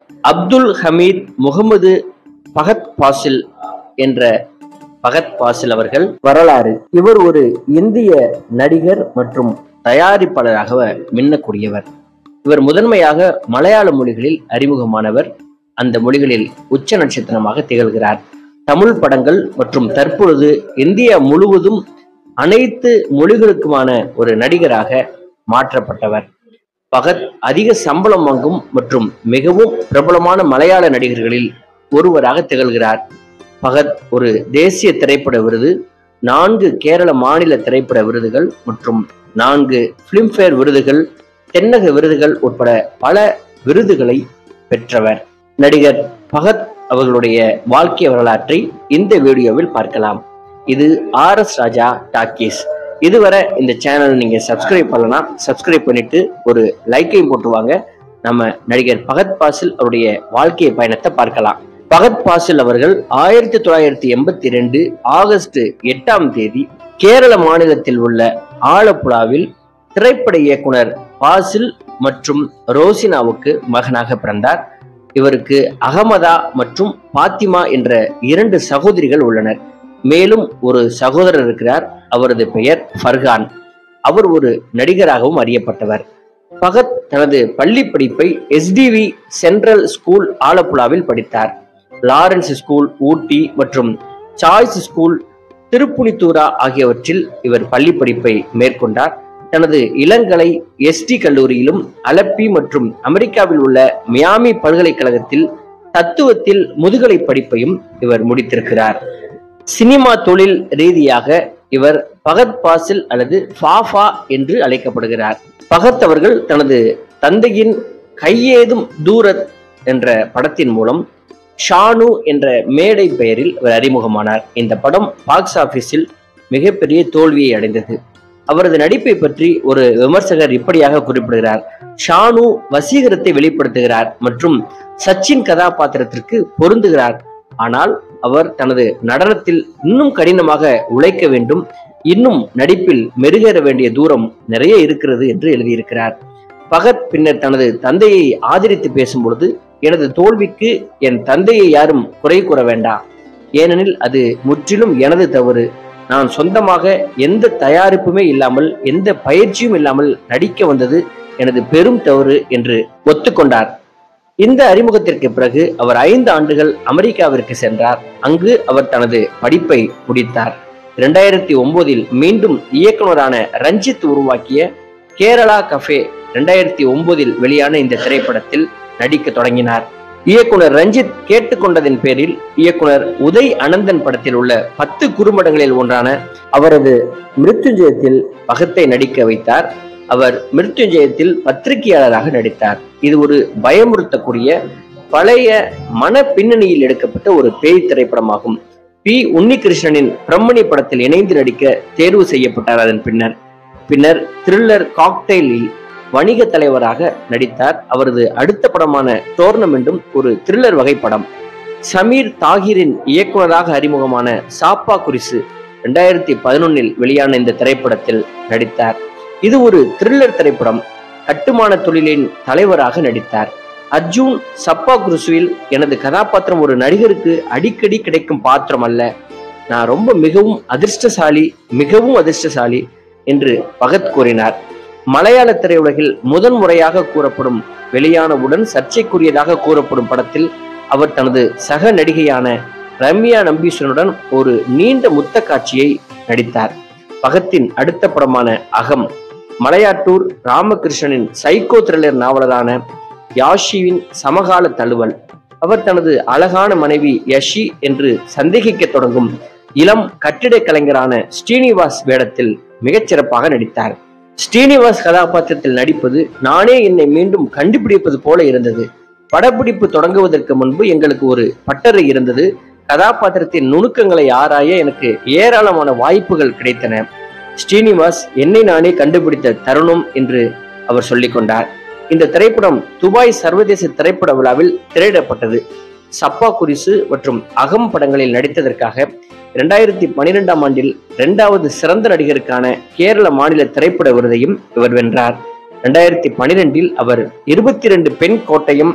அப்துல் ஹமீத் முகமது பகத் பாசில் என்ற பகத் பாசில் அவர்கள் வரலாறு இவர் ஒரு இந்திய நடிகர் மற்றும் தயாரிப்பாளராக மின்னக்கூடியவர் இவர் முதன்மையாக மலையாள மொழிகளில் அறிமுகமானவர் அந்த மொழிகளில் உச்ச நட்சத்திரமாக திகழ்கிறார் தமிழ் படங்கள் மற்றும் தற்பொழுது இந்தியா முழுவதும் அனைத்து மொழிகளுக்குமான ஒரு நடிகராக மாற்றப்பட்டவர் பகத் அதிக சம்பளம் வாங்கும் மற்றும் மிகவும் பிரபலமான மலையாள நடிகர்களில் ஒருவராக திகழ்கிறார் பகத் ஒரு தேசிய திரைப்பட விருது நான்கு கேரள மாநில திரைப்பட விருதுகள் மற்றும் நான்கு பிலிம்பேர் விருதுகள் தென்னக விருதுகள் உட்பட பல விருதுகளை பெற்றவர் நடிகர் பகத் அவர்களுடைய வாழ்க்கை வரலாற்றை இந்த வீடியோவில் பார்க்கலாம் இது ஆர் எஸ் ராஜா டாக்கீஸ் இதுவரை இந்த சேனல் நீங்க சப்ஸ்கிரைப் பண்ணலனா சப்ஸ்கிரைப் பண்ணிட்டு ஒரு லைக்கையும் போட்டு வாங்க நம்ம நடிகர் பகத் பாசில் அவருடைய வாழ்க்கை பயணத்தை பார்க்கலாம் பகத் பாசில் அவர்கள் ஆயிரத்தி தொள்ளாயிரத்தி எண்பத்தி ரெண்டு ஆகஸ்ட் எட்டாம் தேதி கேரள மாநிலத்தில் உள்ள ஆலப்புழாவில் திரைப்பட இயக்குனர் பாசில் மற்றும் ரோசினாவுக்கு மகனாக பிறந்தார் இவருக்கு அகமதா மற்றும் பாத்திமா என்ற இரண்டு சகோதரிகள் உள்ளனர் மேலும் ஒரு சகோதரர் இருக்கிறார் அவரது பெயர் ஃபர்கான் அவர் ஒரு நடிகராகவும் அறியப்பட்டவர் பகத் தனது பள்ளி படிப்பை எஸ்டிவி சென்ட்ரல் ஸ்கூல் ஆலப்புழாவில் படித்தார் லாரன்ஸ் ஸ்கூல் ஊட்டி மற்றும் சாய்ஸ் ஸ்கூல் திருப்புனித்தூரா ஆகியவற்றில் இவர் பள்ளி படிப்பை மேற்கொண்டார் தனது இளங்கலை எஸ்டி கல்லூரியிலும் அலப்பி மற்றும் அமெரிக்காவில் உள்ள மியாமி பல்கலைக்கழகத்தில் தத்துவத்தில் முதுகலை படிப்பையும் இவர் முடித்திருக்கிறார் சினிமா தொழில் ரீதியாக இவர் பகத் பாசில் அல்லது ஃபாஃபா என்று அழைக்கப்படுகிறார் பகத் அவர்கள் தனது தந்தையின் கையேதும் தூரத் என்ற படத்தின் மூலம் ஷானு என்ற மேடை பெயரில் அவர் அறிமுகமானார் இந்த படம் பாக்ஸ் ஆபீஸில் மிகப்பெரிய தோல்வியை அடைந்தது அவரது நடிப்பை பற்றி ஒரு விமர்சகர் இப்படியாக குறிப்பிடுகிறார் ஷானு வசீகரத்தை வெளிப்படுத்துகிறார் மற்றும் சச்சின் கதாபாத்திரத்திற்கு பொருந்துகிறார் ஆனால் அவர் தனது நடனத்தில் இன்னும் கடினமாக உழைக்க வேண்டும் இன்னும் நடிப்பில் மெருகேற வேண்டிய தூரம் நிறைய இருக்கிறது என்று எழுதியிருக்கிறார் பகத் பின்னர் தனது தந்தையை ஆதரித்து பேசும்பொழுது எனது தோல்விக்கு என் தந்தையை யாரும் குறை கூற வேண்டாம் ஏனெனில் அது முற்றிலும் எனது தவறு நான் சொந்தமாக எந்த தயாரிப்புமே இல்லாமல் எந்த பயிற்சியும் இல்லாமல் நடிக்க வந்தது எனது பெரும் தவறு என்று ஒத்துக்கொண்டார் இந்த அறிமுகத்திற்கு பிறகு அவர் ஐந்து ஆண்டுகள் அமெரிக்காவிற்கு சென்றார் அங்கு அவர் தனது படிப்பை முடித்தார் இரண்டாயிரத்தி ஒன்பதில் மீண்டும் இயக்குனரான ரஞ்சித் உருவாக்கிய கேரளா கஃபே இரண்டாயிரத்தி ஒன்பதில் வெளியான இந்த திரைப்படத்தில் நடிக்க தொடங்கினார் இயக்குனர் ரஞ்சித் கேட்டுக்கொண்டதின் பேரில் இயக்குனர் உதய் அனந்தன் படத்தில் உள்ள பத்து குறும்படங்களில் ஒன்றான அவரது மிருத்யுஞ்சயத்தில் பகத்தை நடிக்க வைத்தார் அவர் மிருத்யுஞ்சயத்தில் பத்திரிகையாளராக நடித்தார் இது ஒரு பயமுறுத்தக்கூடிய பழைய மன பின்னணியில் எடுக்கப்பட்ட ஒரு பேய் திரைப்படமாகும் பி உன்னிகிருஷ்ணனின் பிரம்மணி படத்தில் இணைந்து நடிக்க தேர்வு செய்யப்பட்டார் அதன் பின்னர் பின்னர் த்ரில்லர் காக்டெயிலில் வணிக தலைவராக நடித்தார் அவரது அடுத்த படமான டோர்னமெண்ட்டும் ஒரு த்ரில்லர் வகை படம் சமீர் தாகிரின் இயக்குனராக அறிமுகமான சாப்பா குரிசு ரெண்டாயிரத்தி பதினொன்னில் வெளியான இந்த திரைப்படத்தில் நடித்தார் இது ஒரு த்ரில்லர் திரைப்படம் கட்டுமான தொழிலின் தலைவராக நடித்தார் அர்ஜுன் சப்பா குருசுவில் எனது கதாபாத்திரம் ஒரு நடிகருக்கு அடிக்கடி கிடைக்கும் பாத்திரம் அல்ல நான் ரொம்ப மிகவும் அதிர்ஷ்டசாலி மிகவும் அதிர்ஷ்டசாலி என்று பகத் கூறினார் மலையாள திரையுலகில் முதன் முறையாக கூறப்படும் வெளியானவுடன் சர்ச்சைக்குரியதாக கூறப்படும் படத்தில் அவர் தனது சக நடிகையான ரம்யா நம்பீஸ்வரனுடன் ஒரு நீண்ட முத்த காட்சியை நடித்தார் பகத்தின் அடுத்த படமான அகம் மலையாட்டூர் ராமகிருஷ்ணனின் சைக்கோ த்ரில்லர் நாவலரான யாஷிவின் சமகால தழுவல் அவர் தனது அழகான மனைவி யஷி என்று சந்தேகிக்க தொடங்கும் இளம் கட்டிடக் கலைஞரான ஸ்ரீனிவாஸ் வேடத்தில் மிகச்சிறப்பாக நடித்தார் ஸ்ரீனிவாஸ் கதாபாத்திரத்தில் நடிப்பது நானே என்னை மீண்டும் கண்டுபிடிப்பது போல இருந்தது படப்பிடிப்பு தொடங்குவதற்கு முன்பு எங்களுக்கு ஒரு பட்டறை இருந்தது கதாபாத்திரத்தின் நுணுக்கங்களை ஆராய எனக்கு ஏராளமான வாய்ப்புகள் கிடைத்தன ஸ்ரீனிவாஸ் என்னை நானே கண்டுபிடித்த தருணம் என்று அவர் சொல்லிக் கொண்டார் இந்த திரைப்படம் துபாய் சர்வதேச திரைப்பட விழாவில் திரையிடப்பட்டது சப்பா குரிசு மற்றும் அகம் படங்களில் நடித்ததற்காக இரண்டாயிரத்தி பனிரெண்டாம் ஆண்டில் இரண்டாவது சிறந்த நடிகருக்கான கேரள மாநில திரைப்பட விருதையும் இவர் வென்றார் இரண்டாயிரத்தி பனிரெண்டில் அவர் இருபத்தி ரெண்டு பெண் கோட்டையும்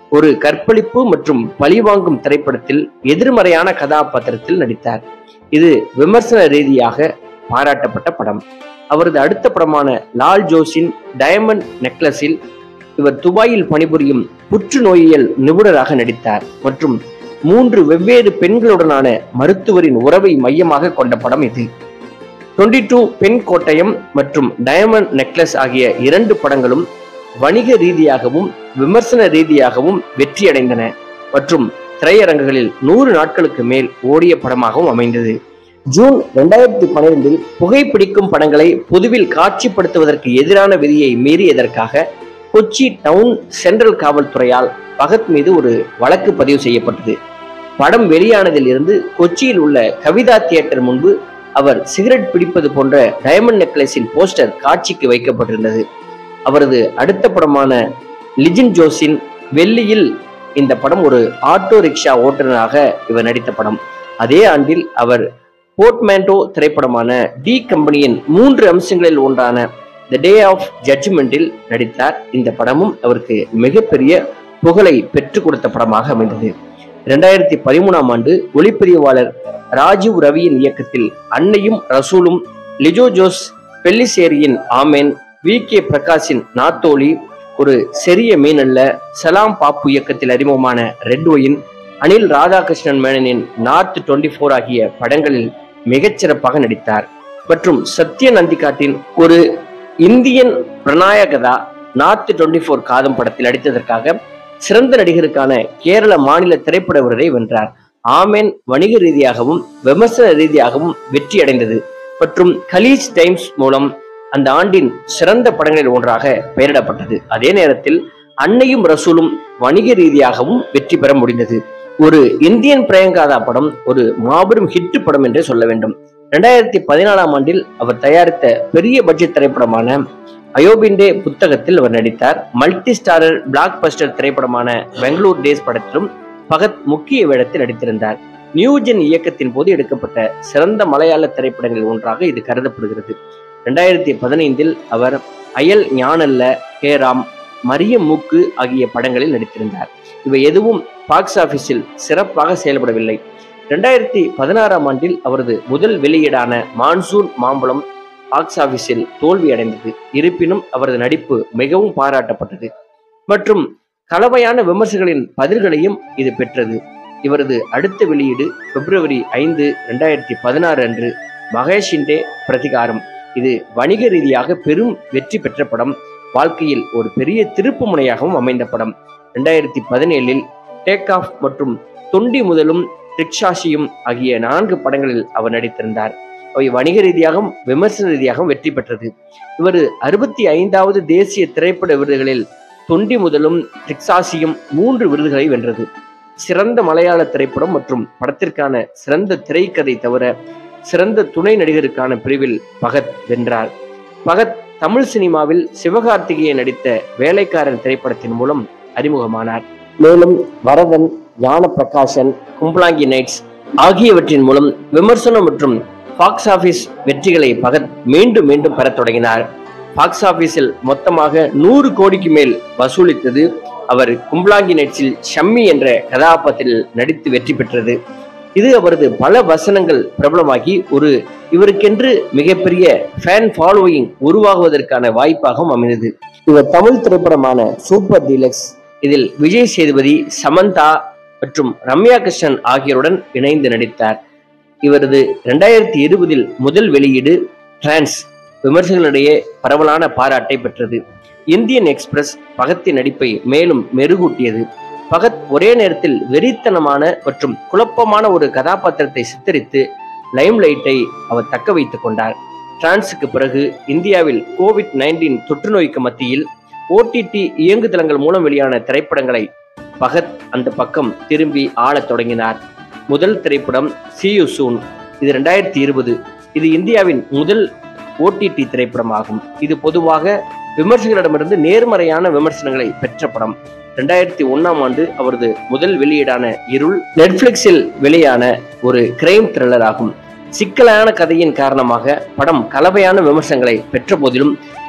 ஒரு கற்பழிப்பு மற்றும் பழிவாங்கும் திரைப்படத்தில் எதிர்மறையான கதாபாத்திரத்தில் நடித்தார் இது விமர்சன ரீதியாக பாராட்டப்பட்ட படம் அவரது அடுத்த படமான லால் ஜோஸின் டயமண்ட் நெக்லஸில் இவர் துபாயில் பணிபுரியும் புற்றுநோயியல் நிபுணராக நடித்தார் மற்றும் மூன்று வெவ்வேறு பெண்களுடனான மருத்துவரின் உறவை மையமாக கொண்ட படம் இது டுவெண்ட்டி டூ பெண் கோட்டயம் மற்றும் டயமண்ட் நெக்லஸ் ஆகிய இரண்டு படங்களும் வணிக ரீதியாகவும் விமர்சன ரீதியாகவும் வெற்றியடைந்தன மற்றும் திரையரங்குகளில் நூறு நாட்களுக்கு மேல் ஓடிய படமாகவும் அமைந்தது ஜூன் ரெண்டாயிரத்தி பன்னிரெண்டில் புகைப்பிடிக்கும் படங்களை பொதுவில் காட்சிப்படுத்துவதற்கு எதிரான விதியை மீறியதற்காக கொச்சி டவுன் சென்ட்ரல் காவல்துறையால் பகத் மீது ஒரு வழக்கு பதிவு செய்யப்பட்டது படம் வெளியானதில் இருந்து கொச்சியில் உள்ள கவிதா தியேட்டர் முன்பு அவர் சிகரெட் பிடிப்பது போன்ற டயமண்ட் நெக்லஸின் போஸ்டர் காட்சிக்கு வைக்கப்பட்டிருந்தது அவரது அடுத்த படமான லிஜின் ஜோஸின் வெள்ளியில் இந்த படம் ஒரு ஆட்டோ ரிக்ஷா ஓட்டுநராக இவர் நடித்த படம் அதே ஆண்டில் அவர் போர்ட்மேண்டோ திரைப்படமான டி கம்பெனியின் மூன்று அம்சங்களில் ஒன்றான த டே ஆஃப் ஜட்ஜ்மெண்டில் நடித்தார் இந்த படமும் அவருக்கு மிகப்பெரிய புகழை பெற்றுக் கொடுத்த படமாக அமைந்தது இரண்டாயிரத்தி பதிமூணாம் ஆண்டு ஒளிப்பதிவாளர் ராஜீவ் ரவியின் இயக்கத்தில் அன்னையும் ரசூலும் லிஜோ ஜோஸ் பெல்லிசேரியின் ஆமேன் வி கே பிரகாஷின் நாத்தோலி ஒரு செரிய மீன் அல்ல சலாம் பாப்பு இயக்கத்தில் அறிமுகமான ரெட் ஒயின் அனில் ராதாகிருஷ்ணன் மேனனின் நார்த் டுவெண்ட்டி ஃபோர் ஆகிய படங்களில் மிகச்சிறப்பாக நடித்தார் மற்றும் சத்ய நந்திகாட்டின் Oru Indian Pranayakatha north twenty four Kaatham படத்தில் நடித்ததற்காக சிறந்த நடிகருக்கான கேரள மாநில திரைப்பட விருதை வென்றார் ஆமேன் வணிக ரீதியாகவும் விமர்சன ரீதியாகவும் வெற்றி அடைந்தது மற்றும் கலீஜ் டைம்ஸ் மூலம் அந்த ஆண்டின் சிறந்த படங்களில் ஒன்றாக பெயரிடப்பட்டது அதே நேரத்தில் அன்னையும் ரசூலும் வணிக ரீதியாகவும் வெற்றி பெற முடிந்தது ஒரு இந்தியன் பிரயங்காதா படம் ஒரு மாபெரும் ஹிட் படம் என்றே சொல்ல வேண்டும் இரண்டாயிரத்தி பதினாலாம் ஆண்டில் அவர் தயாரித்த பெரிய பட்ஜெட் திரைப்படமான அயோபிண்டே புத்தகத்தில் அவர் நடித்தார் மல்டி ஸ்டாரர் பிளாக் பஸ்டர் திரைப்படமான பெங்களூர் டேஸ் படத்திலும் பகத் முக்கிய வேடத்தில் நடித்திருந்தார் நியூஜென் இயக்கத்தின் போது எடுக்கப்பட்ட சிறந்த மலையாள திரைப்படங்களில் ஒன்றாக இது கருதப்படுகிறது ரெண்டாயிரத்தி பதினைந்தில் அவர் அயல் ஞானல்ல ஹேராம் மரிய மூக்கு ஆகிய படங்களில் நடித்திருந்தார் இவை எதுவும் பாக்ஸ் ஆபீஸில் சிறப்பாக செயல்படவில்லை ரெண்டாயிரத்தி பதினாறாம் ஆண்டில் அவரது முதல் வெளியீடான மான்சூன் மாம்பழம் பாக்ஸ் ஆபீஸில் தோல்வி அடைந்தது இருப்பினும் அவரது நடிப்பு மிகவும் பாராட்டப்பட்டது மற்றும் கலவையான விமர்சகர்களின் பதில்களையும் இது பெற்றது இவரது அடுத்த வெளியீடு பிப்ரவரி ஐந்து ரெண்டாயிரத்தி பதினாறு அன்று மகேஷிண்டே பிரதிகாரம் இது வணிக ரீதியாக பெரும் வெற்றி பெற்ற படம் வாழ்க்கையில் ஒரு பெரிய திருப்பு முனையாகவும் அமைந்த படம் ரெண்டாயிரத்தி பதினேழில் டேக் ஆஃப் மற்றும் தொண்டி முதலும் ரிக்ஷாஷியும் ஆகிய நான்கு படங்களில் அவர் நடித்திருந்தார் அவை வணிக ரீதியாகவும் விமர்சன ரீதியாகவும் வெற்றி பெற்றது இவர் அறுபத்தி ஐந்தாவது தேசிய திரைப்பட விருதுகளில் தொண்டி முதலும் ரிக்ஷாசியும் மூன்று விருதுகளை வென்றது சிறந்த மலையாள திரைப்படம் மற்றும் படத்திற்கான சிறந்த திரைக்கதை தவிர சிறந்த துணை நடிகருக்கான பிரிவில் பகத் வென்றார் பகத் தமிழ் சினிமாவில் சிவகார்த்திகேயன் நடித்த வேலைக்காரன் திரைப்படத்தின் மூலம் அறிமுகமானார் மேலும் வரதன் ஞான பிரகாஷன் கும்பலாங்கி நைட்ஸ் ஆகியவற்றின் மூலம் விமர்சனம் மற்றும் பாக்ஸ் ஆபீஸ் வெற்றிகளை பகத் மீண்டும் மீண்டும் பெறத் தொடங்கினார் பாக்ஸ் ஆபீஸில் மொத்தமாக நூறு கோடிக்கு மேல் வசூலித்தது அவர் கும்பலாங்கி நைட்ஸில் ஷம்மி என்ற கதாபாத்திரத்தில் நடித்து வெற்றி பெற்றது இது அவரது பல வசனங்கள் பிரபலமாகி ஒரு இவருக்கென்று மிகப்பெரிய ஃபேன் ஃபாலோயிங் உருவாகுவதற்கான வாய்ப்பாகவும் அமைந்தது இவர் தமிழ் திரைப்படமான சூப்பர் டீலக்ஸ் இதில் விஜய் சேதுபதி சமந்தா மற்றும் ரம்யா கிருஷ்ணன் ஆகியோருடன் இணைந்து நடித்தார் இவரது இரண்டாயிரத்தி இருபதில் முதல் வெளியீடு டிரான்ஸ் விமர்சகர்களிடையே பரவலான பாராட்டை பெற்றது இந்தியன் எக்ஸ்பிரஸ் பகத்தின் நடிப்பை மேலும் மெருகூட்டியது பகத் ஒரே நேரத்தில் வெறித்தனமான மற்றும் குழப்பமான ஒரு கதாபாத்திரத்தை சித்தரித்து லைம் லைட்டை அவர் தக்க வைத்துக் கொண்டார் டிரான்ஸுக்கு பிறகு இந்தியாவில் கோவிட் நைன்டீன் தொற்று நோய்க்கு மத்தியில் ஓடிடி இயங்குதளங்கள் மூலம் வெளியான திரைப்படங்களை பகத் அந்த பக்கம் திரும்பி ஆளத் தொடங்கினார் முதல் திரைப்படம் சி யூ சூன் இது ரெண்டாயிரத்தி இருபது இது இந்தியாவின் முதல் ஓடிடி திரைப்படமாகும் இது பொதுவாக விமர்சகரிடமிருந்து நேர்மறையான விமர்சனங்களை பெற்ற படம் ரெண்டாயிரத்தி ஒன்னாம் ஆண்டு அவரது முதல் வெளியீடான இருள் நெட்ஃபிளிக்ஸில் வெளியான ஒரு கிரைம் த்ரில்லர் ஆகும் சிக்கலான கதையின் காரணமாக படம் கலவையான விமர்சனங்களை பெற்ற போதிலும்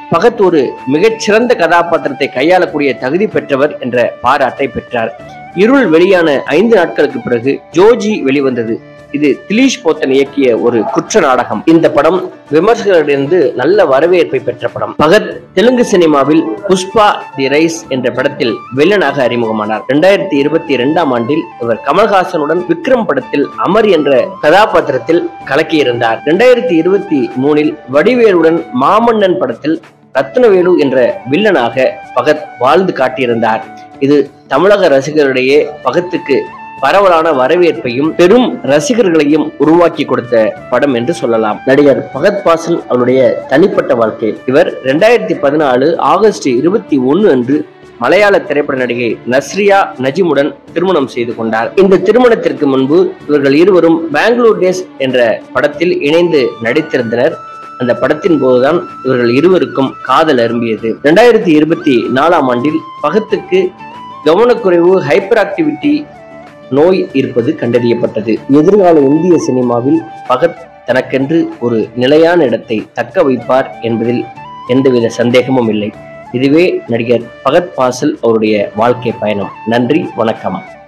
பகத் ஒரு மிகச்சிறந்த கதாபாத்திரத்தை கையாளக்கூடிய தகுதி பெற்றவர் என்ற பாராட்டை பெற்றார் இருள் வெளியான ஐந்து நாட்களுக்கு பிறகு ஜோஜி வெளிவந்தது இது திலீஷ் போத்தன் இயக்கிய ஒரு குற்ற நாடகம் இந்த படம் விமர்சகர்களிடந்து நல்ல வரவேற்பை பெற்ற படம் பகத் தெலுங்கு சினிமாவில் புஷ்பா தி ரைஸ் என்ற படத்தில் வில்லனாக அறிமுகமானார் இரண்டாயிரத்தி இருபத்தி இரண்டாம் ஆண்டில் இவர் கமல்ஹாசனுடன் விக்ரம் படத்தில் அமர் என்ற கதாபாத்திரத்தில் கலக்கியிருந்தார் இரண்டாயிரத்தி இருபத்தி மூணில் வடிவேலுடன் மாமன்னன் படத்தில் ரத்னவேலு என்ற வில்லனாக பகத் வாழ்ந்து காட்டியிருந்தார் இது தமிழக ரசிகர்களிடையே பகத்துக்கு பரவலான வரவேற்பையும் பெரும் ரசிகர்களையும் உருவாக்கி கொடுத்த படம் என்று சொல்லலாம் நடிகர் பகத் பாசல் அவருடைய தனிப்பட்ட வாழ்க்கை இவர் இரண்டாயிரத்தி பதினாலு ஆகஸ்ட் இருபத்தி ஒன்னு அன்று மலையாள திரைப்பட நடிகை நஸ்ரியா நஜிமுடன் திருமணம் செய்து கொண்டார் இந்த திருமணத்திற்கு முன்பு இவர்கள் இருவரும் பெங்களூர் டேஸ் என்ற படத்தில் இணைந்து நடித்திருந்தனர் அந்த படத்தின் போதுதான் இவர்கள் இருவருக்கும் காதல் அரும்பியது இரண்டாயிரத்தி இருபத்தி நாலாம் ஆண்டில் பகத்துக்கு கவனக்குறைவு ஹைப்பர் ஆக்டிவிட்டி நோய் இருப்பது கண்டறியப்பட்டது எதிர்கால இந்திய சினிமாவில் பகத் தனக்கென்று ஒரு நிலையான இடத்தை தக்க வைப்பார் என்பதில் எந்தவித சந்தேகமும் இல்லை இதுவே நடிகர் பகத் பாசல் அவருடைய வாழ்க்கை பயணம் நன்றி வணக்கம்